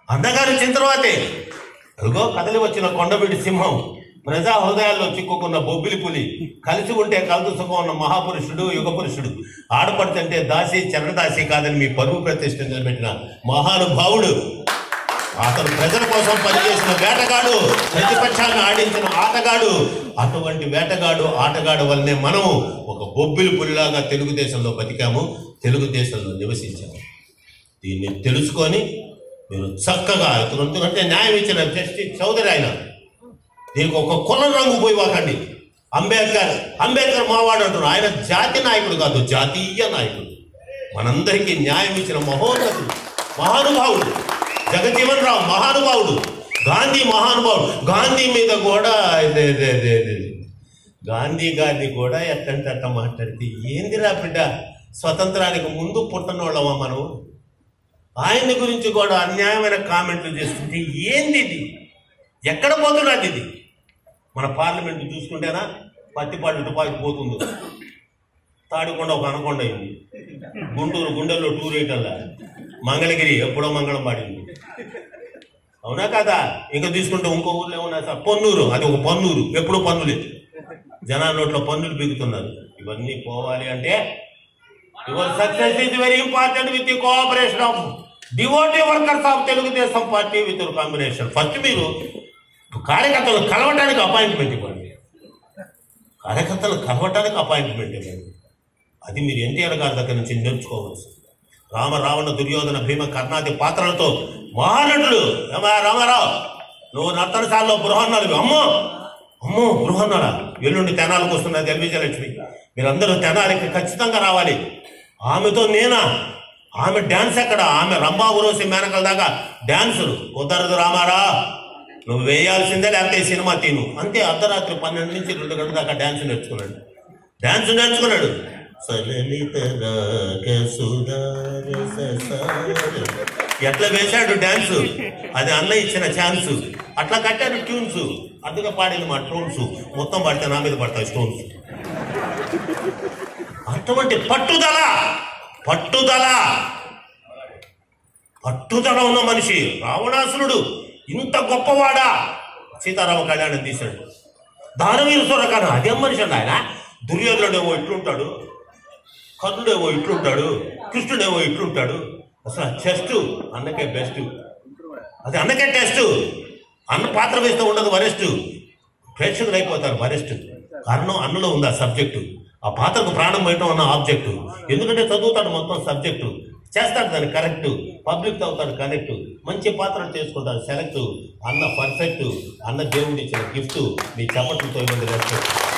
అన్నగారు వచ్చిన తర్వాతే అదిగో కదలి వచ్చిన కొండవీడి సింహం ప్రజా హృదయాల్లో చిక్కుకున్న బొబ్బిలి పులి కలిసి ఉంటే కలదు సుఖం ఉన్న మహాపురుషుడు యుగ పురుషుడు ఆడపడుతుంటే దాసి చరణదాసి కాదని మీ పరువు ప్రతిష్ట నిలబెట్టిన మహానుభావుడు అతను ప్రజల కోసం పనిచేసిన వేటగాడు ప్రతిపక్షాన్ని ఆడించిన ఆటగాడు అటువంటి వేటగాడు ఆటగాడు వల్లనే మనం ఒక బొబ్బిలి పులిలాగా తెలుగుదేశంలో బతికాము తెలుగుదేశంలో నివసించాము దీన్ని తెలుసుకొని మీరు చక్కగా ఇతను ఎందుకంటే న్యాయం ఇచ్చిన జస్టిస్ చౌదరి ఆయన దీనికి ఒక కులం రంగు పోయి వాకండి అంబేద్కర్ అంబేద్కర్ మావాడు అంటున్నారు ఆయన జాతి నాయకుడు కాదు జాతీయ నాయకుడు మనందరికీ న్యాయం ఇచ్చిన మహోన్నతుడు మహానుభావుడు జగజీవన్ రావు మహానుభావుడు గాంధీ మహానుభావుడు గాంధీ మీద కూడా ఇదే ఇదే ఇదే ఇదే. గాంధీ గారిని కూడా ఎట్టంటే అట్ట మాట్లాడితే ఏందిరా బిడ్డ స్వతంత్రానికి ముందు పుట్టనోళ్ళమా మనం ఆయన్ని గురించి కూడా అన్యాయమైన కామెంట్లు చేస్తుంటే ఏంది ఇది ఎక్కడ పోతున్నది ఇది మన పార్లమెంట్ చూసుకుంటేనా పత్తిపాడు ఇటుపాకి పోతుంది తాడికొండ ఒక అనకొండ అయింది గుంటూరు గుండెల్లో టూర్ వేయటల్లా మంగళగిరి ఎప్పుడో మంగళం పాడింది అవునా కదా ఇంకా తీసుకుంటే ఇంకో ఊర్లో ఏమన్నా సార్ పొన్నూరు అది ఒక పన్నూరు ఎప్పుడు పన్నులే జనాల నోట్లో పన్నులు బిగుతున్నారు ఇవన్నీ పోవాలి అంటే your success is very important with the cooperation of devotee workers of Telugu Desam party with combination first మీరు కార్యకర్తలు కలవటానికి అపాయింట్మెంట్ ఇవ్వండి కార్యకర్తలు కలవటానికి అపాయింట్మెంట్ ఇవ్వండి అది మీరు ఎన్టీఆర్ గారి దగ్గర నుంచి నేర్చుకోవచ్చు రామ రావణ దుర్యోధన భీమ కర్ణాది పాత్రలతో మహానటులు ఏమా రామారావు నువ్వు నర్తనశాలలో బృహన్నాడు అమ్మో అమ్మో బృహన్నాడా ఎల్లుండి తెనాలకు వస్తున్నది విజయలక్ష్మి మీరందరూ తెనాలికి ఖచ్చితంగా రావాలి ఆమెతో నేనా ఆమె డ్యాన్స్ ఎక్కడ ఆమె రంభా ఉరోసి మేనకల దాకా డ్యాన్సులు కుదరదు రామారా నువ్వు వేయాల్సిందే లేకపోతే ఈ సినిమా తిను అంతే అర్ధరాత్రి పన్నెండు నుంచి రెండు గంటల దాకా డ్యాన్స్ నేర్చుకున్నాడు డ్యాన్స్ నేర్చుకున్నాడు సలలిత రాగ సుధారస సార. ఎట్లా వేశాడు డ్యాన్స్ అది అన్న ఇచ్చిన ఛాన్స్ అట్లా కట్టాడు ట్యూన్స్ అందుకే పాడింది మా ట్యూన్స్ మొత్తం పడితే నా మీద పడతాయి స్టోన్స్ అటువంటి పట్టుదల పట్టుదల పట్టుదల ఉన్న మనిషి రావణాసురుడు ఇంత గొప్పవాడా సీతారామ కళ్యాణం తీశాడు దానవీర సూరకర్ణ అదేం మనిషి అండి ఆయన దుర్యోధనుడేమో ఇట్లుంటాడు కర్ణుడేమో ఇట్లుంటాడు కృష్ణుడేమో ఇట్లుంటాడు అసలు చెస్ట్ అన్నకే బెస్ట్ అది అన్నకే టెస్ట్ అన్న పాత్ర వేస్తే ఉండదు వరెస్ట్ ప్రేక్షకులు అయిపోతారు వరెస్ట్ కారణం అన్నలో ఉంది ఆ సబ్జెక్టు ఆ పాత్రకు ప్రాణం పోయటం అన్న ఆబ్జెక్టు ఎందుకంటే చదువుతాడు మొత్తం సబ్జెక్టు చేస్తాడు దాన్ని కరెక్ట్ పబ్లిక్ అవుతాడు కనెక్ట్ మంచి పాత్రలు చేసుకుంటాడు సెలెక్ట్ అన్న పర్ఫెక్ట్ అన్న దేవుడు ఇచ్చిన గిఫ్ట్ మీ చప్పట్లతో ఇవ్వండి రెస్పెక్ట్